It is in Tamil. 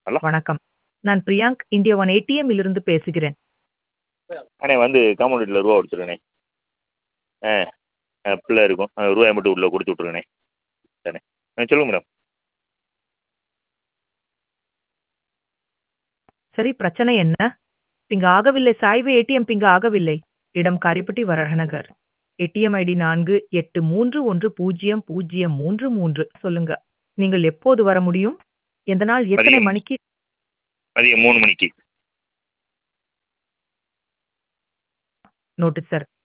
ஹலோ வணக்கம். நான் பிரியாங்க் இந்தியா ஒன் ஏடிஎம் இலிருந்து பேசுகிறேன். அண்ணே வந்து காம்பவுண்ட் வீட்ல ரூபா ஒடிச்சிருக்கண்ணே. ஆ ஆ பிள்ளை இருக்கும். அந்த ரூபாய மட்டும் உள்ள குடுத்து விட்ருங்கண்ணே. சரிண்ணே. ஆ சொல்லுங்க மேடம். சரி பிரச்சனை என்ன? பிங் ஆகவில்லை சாய்வு ஏடிஎம் பிங் ஆகவில்லை. இடம் காரிப்பட்டி வரஹநகர். ஏடிஎம் ஐடி 48301033 சொல்லுங்க. நீங்கள் எப்போது வர முடியும்? எந்த நாள் எத்தனை மதியம் மணிக்கு? மதியம் 3 மணிக்கு. Notice sir.